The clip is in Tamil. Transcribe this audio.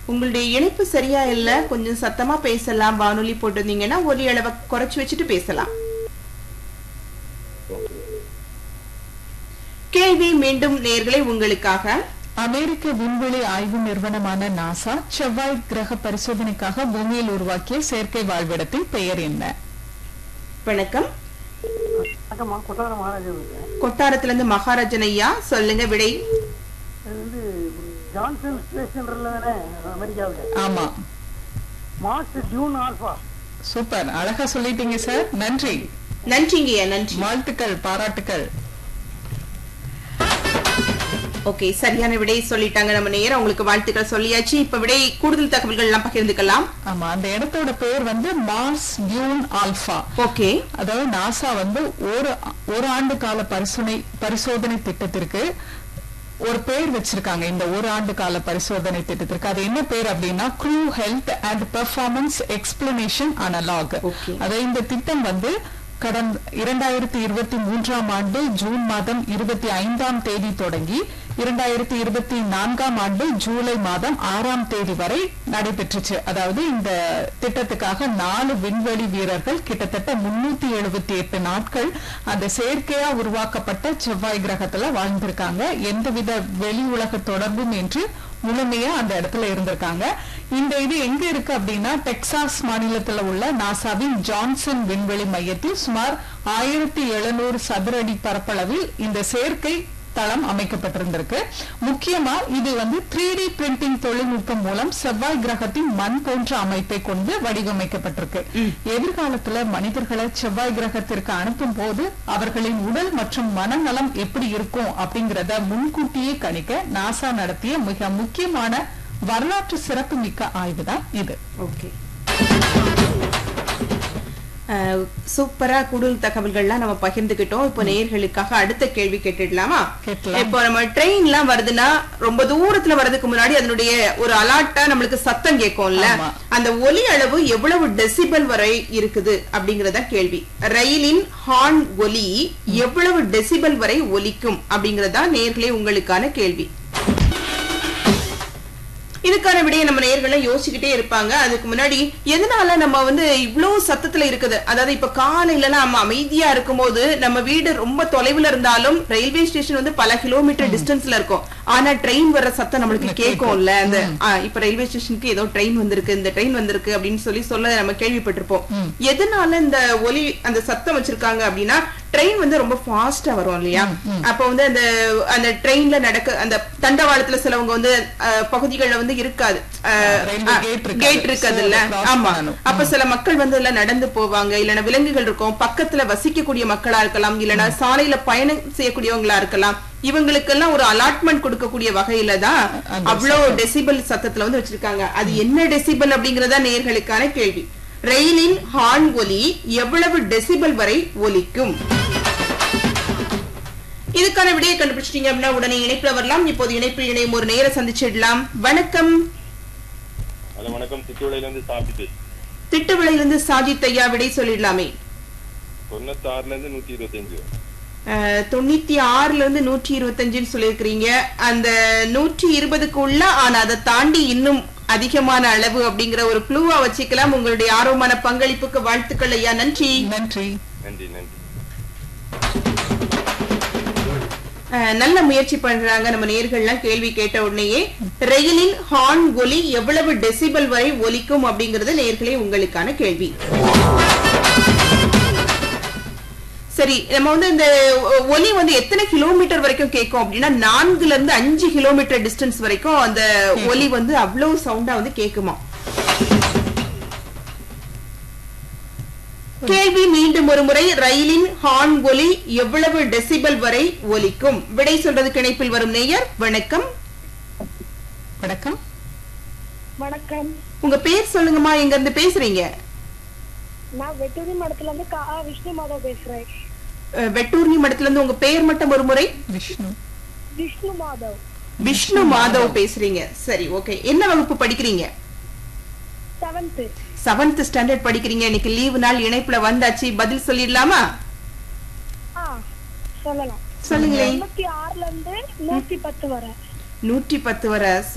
உங்களுடைய இணைப்பு சரியா இல்ல கொஞ்சம் சத்தமா பேசலாம் வானொலி போட்டிருந்தீங்கன்னா ஒலி அளவை குறைச்சு வச்சுட்டு பேசலாம் கேள்வி மீண்டும் நேர்களை உங்களுக்காக அமெரிக்க விண்வெளி ஆய்வு நிறுவனமான நாசா செவ்வாய் கிரக பரிசோதனைக்காக பூமியில் உருவாக்கிய செயற்கை வாழ்விடத்தின் பெயர் என்ன வணக்கம் வணக்கம்மா கொட்டார மகாராஜா இருக்கேன் கொட்டாரத்துல இருந்து மகாராஜன் ஐயா சொல்லுங்க விடை இது வந்து ஜான்சன் ஸ்பேஸ் சென்டர்ல தானே அமெரிக்காவில் ஆமா மார்ச் ஜூன் ஆல்பா சூப்பர் அழகா சொல்லிட்டீங்க சார் நன்றி நன்றிங்கய்யா நன்றி வாழ்த்துக்கள் பாராட்டுக்கள் ஓகே சரியான விடை சொல்லிட்டாங்க நம்ம நேரம் உங்களுக்கு வாழ்த்துக்கள் சொல்லியாச்சு இப்ப விடை கூடுதல் தகவல்கள் எல்லாம் பகிர்ந்துக்கலாம் ஆமா அந்த இடத்தோட பேர் வந்து மார்ஸ் டியூன் ஆல்பா ஓகே அதாவது நாசா வந்து ஒரு ஒரு ஆண்டு கால பரிசோதனை பரிசோதனை திட்டத்திற்கு ஒரு பேர் வச்சிருக்காங்க இந்த ஒரு ஆண்டு கால பரிசோதனை திட்டத்திற்கு அது என்ன பேர் அப்படின்னா crew health and performance explanation analog Okay. அதாவது இந்த திட்டம் வந்து கடந்த இரண்டாயிரத்தி இருபத்தி மூன்றாம் ஆண்டு ஜூன் மாதம் இருபத்தி ஐந்தாம் தேதி தொடங்கி இரண்டாயிரத்தி இருபத்தி நான்காம் ஆண்டு ஜூலை மாதம் ஆறாம் தேதி வரை நடைபெற்றுச்சு அதாவது இந்த திட்டத்துக்காக நாலு விண்வெளி வீரர்கள் கிட்டத்தட்ட முன்னூத்தி எழுபத்தி எட்டு நாட்கள் அந்த செயற்கையா உருவாக்கப்பட்ட செவ்வாய் கிரகத்துல வாழ்ந்திருக்காங்க எந்தவித வெளி உலக தொடர்பும் என்று முழுமையா அந்த இடத்துல இருந்திருக்காங்க இந்த இது எங்க இருக்கு அப்படின்னா டெக்சாஸ் மாநிலத்துல உள்ள நாசாவின் ஜான்சன் விண்வெளி மையத்தில் சுமார் ஆயிரத்தி எழுநூறு சதுர அடி பரப்பளவில் இந்த செயற்கை தளம் அமைக்கப்பட்டிருந்திருக்கு முக்கியமா இது வந்து த்ரீ டி பிரிண்டிங் தொழில்நுட்பம் மூலம் செவ்வாய் கிரகத்தின் மண் போன்ற அமைப்பை கொண்டு வடிவமைக்கப்பட்டிருக்கு எதிர்காலத்துல மனிதர்களை செவ்வாய் கிரகத்திற்கு அனுப்பும் போது அவர்களின் உடல் மற்றும் மனநலம் எப்படி இருக்கும் அப்படிங்கறத முன்கூட்டியே கணிக்க நாசா நடத்திய மிக முக்கியமான வரலாற்று சிறப்புமிக்க ஆய்வு தான் இது ஓகே அஹ், சூப்பரா கூடுதல் தகவல்கள்லாம் நம்ம பகிர்ந்துகிட்டோம் இப்போ நேயர்களுக்காக அடுத்த கேள்வி கேட்டுடலாமா கேட்கலாம். இப்போ நம்ம ட்ரெயின்லாம் வருதுன்னா ரொம்ப தூரத்துல வர்றதுக்கு முன்னாடி அதனுடைய ஒரு அலாட்டா நம்மளுக்கு சத்தம் கேட்கும்ல ஆமா. அந்த ஒலி அளவு எவ்வளவு டெசிபல் வரை இருக்குது அப்படிங்கறத கேள்வி ரயிலின் ஹார்ன் ஒலி எவ்வளவு டெசிபல் வரை ஒலிக்கும் அப்படிங்கறதா நேர்களே உங்களுக்கான கேள்வி இதுக்கான விடையை நம்ம நேர்களை யோசிச்சுக்கிட்டே இருப்பாங்க அதுக்கு முன்னாடி எதனால நம்ம வந்து இவ்வளவு சத்தத்துல இருக்குது அதாவது இப்ப காலையில நம்ம அமைதியா இருக்கும்போது நம்ம வீடு ரொம்ப தொலைவுல இருந்தாலும் ரயில்வே ஸ்டேஷன் வந்து பல கிலோமீட்டர் டிஸ்டன்ஸ்ல இருக்கும் ஆனா ட்ரெயின் வர்ற சத்தம் நம்மளுக்கு கேட்கும்ல அந்த ஆ, இப்ப ரயில்வே ஸ்டேஷனுக்கு ஏதோ ட்ரெயின் வந்திருக்கு இந்த ட்ரெயின் வந்திருக்கு அப்படின்னு சொல்லி சொல்ல நம்ம கேள்விப்பட்டிருப்போம் எதனால இந்த ஒலி அந்த சத்தம் வச்சிருக்காங்க அப்படின்னா ட்ரெயின் வந்து ரொம்ப ஃபாஸ்டா வரும் இல்லையா அப்ப வந்து அந்த அந்த ட்ரெயின்ல நடக்க அந்த தண்டவாளத்துல சிலவங்க வந்து அஹ், பகுதிகள்ல வந்து இருக்காது railway gate இருக்காது. கேட் இருக்காது இல்ல So, அதை cross ஆமா பண்ணணும். அப்ப சில மக்கள் வந்து எல்லாம் நடந்து போவாங்க இல்லனா விலங்குகள் இருக்கும் பக்கத்துல வசிக்கக்கூடிய மக்களா இருக்கலாம் இல்லனா சாலையில பயணம் செய்யக்கூடியவங்களா இருக்கலாம் இவங்களுக்கெல்லாம் ஒரு அலாட்மெண்ட் கொடுக்கக்கூடிய வகையில தான் அந்த அவ்வளவு டெசிபல் சத்தத்துல வந்து வச்சிருக்காங்க அது என்ன டெசிபல் அப்படிங்கறதா நேர்களுக்கான கேள்வி ரயிலின் ஹார்ன் ஒலி எவ்வளவு டெசிபல் வரை ஒலிக்கும் இதுக்கான விடையை கண்டுபிடிச்சிட்டீங்க அப்படின்னா உடனே இணைப்புல வரலாம் இப்போது இணைப்பில் இணையும் ஒரு நேர சந்திச்சிடலாம் வணக்கம் ஹலோ வணக்கம் சித்தூடையில இருந்து சாப்பிட்டு திட்டுவிளையிலிருந்து சாஜித் ஐயா விடை சொல்லிடலாமே தொண்ணூத்தாறுல இருந்து நூத்தி இருபத்தஞ்சு அஹ், தொண்ணூத்தி ஆறுல இருந்து நூற்றி இருபத்தஞ்சுன்னு சொல்லியிருக்கிறீங்க அந்த நூற்றி இருபதுக்கு உள்ள ஆனா அதை தாண்டி இன்னும் அதிகமான அளவு அப்படிங்கிற ஒரு க்ளூவா வச்சுக்கலாம் உங்களுடைய ஆர்வமான பங்களிப்புக்கு வாழ்த்துக்கள் ஐயா நன்றி நன்றி நன்றி நன்றி அஹ், நல்ல முயற்சி பண்றாங்க நம்ம நேர்கள்லாம் கேள்வி கேட்ட உடனேயே ரயிலின் ஹார்ன் ஒலி எவ்வளவு டெசிபல் வரை ஒலிக்கும் அப்படிங்கறது நேர்களே உங்களுக்கான கேள்வி சரி நம்ம வந்து இந்த ஒ- ஒலி வந்து எத்தனை கிலோமீட்டர் வரைக்கும் கேட்கும் அப்படின்னா நான்குல இருந்து அஞ்சு கிலோமீட்டர் டிஸ்டன்ஸ் வரைக்கும் அந்த ஒலி வந்து அவ்வளவு சவுண்டா வந்து கேக்குமா கேள்வி மீண்டும் ஒரு முறை ரயிலின் ஹார்ன் ஒலி எவ்வளவு டெசிபல் வரை ஒலிக்கும் விடை சொல்றதுக்கு இணைப்பில் வரும் நேயர் வணக்கம் வணக்கம் வணக்கம் உங்க பேர் சொல்லுங்கம்மா எங்க இருந்து பேசுறீங்க நான் வெட்டூரி மடத்துல இருந்து கா விஷ்ணு மாதவ் பேசுறேன் அஹ், வெட்டூர்னி மடத்துல இருந்து உங்க பெயர் மட்டும் ஒரு முறை விஷ்ணு விஷ்ணு மாதவ் விஷ்ணு மாதவ் பேசுறீங்க சரி ஓகே என்ன வகுப்பு படிக்கிறீங்க செவன்த் செவன்த் ஸ்டாண்டர்ட் படிக்கிறீங்க இன்னைக்கு லீவு நாள் இணைப்புல வந்தாச்சு பதில் சொல்லிடலாமா ஆ சொல்லலாம் சொல்லுங்களேன் தொண்ணூத்தி ஆறுல இருந்து நூத்தி பத்து வரை நூற்றி பத்து வரை